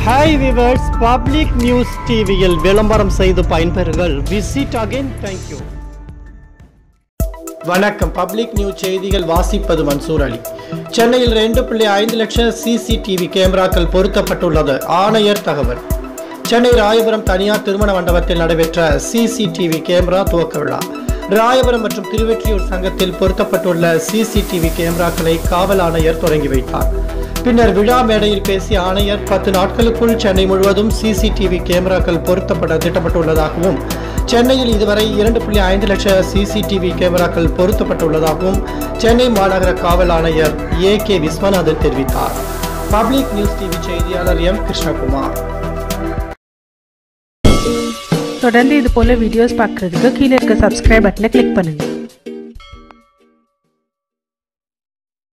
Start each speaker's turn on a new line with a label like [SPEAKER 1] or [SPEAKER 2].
[SPEAKER 1] hi viewers public news டிவியில் விளம்பரம் செய்து பயன்பெறுங்கள் விசிட் அகைன் தேங்க்யூ வணக்கம் பப்ளிக் நியூஸ் செய்திகள் வாசிப்பது மன்சூர் அலி சென்னையில் ரெண்டு புள்ளி ஐந்து லட்சம் சிசிடிவி கேமராக்கள் பொருத்தப்பட்டுள்ளது ஆணையர் தகவல் சென்னை ராயபுரம் தனியார் திருமண மண்டபத்தில் நடைபெற்ற சிசிடிவி கேமரா துவக்க விழா ராயபுரம் மற்றும் திருவெற்றியூர் சங்கத்தில் பொருத்தப்பட்டுள்ள சிசிடிவி கேமராக்களை காவல் ஆணையர் தொடங்கி வைத்தார் பின்னர் விழா மேடையில் பேசிய ஆணையர் பத்து நாட்களுக்குள் சென்னை முழுவதும் சிசிடிவி கேமராக்கள் பொருத்தப்பட திட்டமிட்டுள்ளதாகவும் சென்னையில் இதுவரை இரண்டு புள்ளி ஐந்து லட்சம் சிசிடிவி கேமராக்கள் பொருத்தப்பட்டுள்ளதாகவும் சென்னை மாநகர காவல் ஆணையர் ஏ கே விஸ்வநாதன் தெரிவித்தார் பப்ளிக் நியூஸ் டிவி செய்தியாளர் எம் கிருஷ்ணகுமார்
[SPEAKER 2] தொடர்ந்து இது போல வீடியோஸ் பார்க்குறதுக்கு கீழே இருக்க சப்ஸ்கிரைப் பட்டனை கிளிக் பண்ணுங்க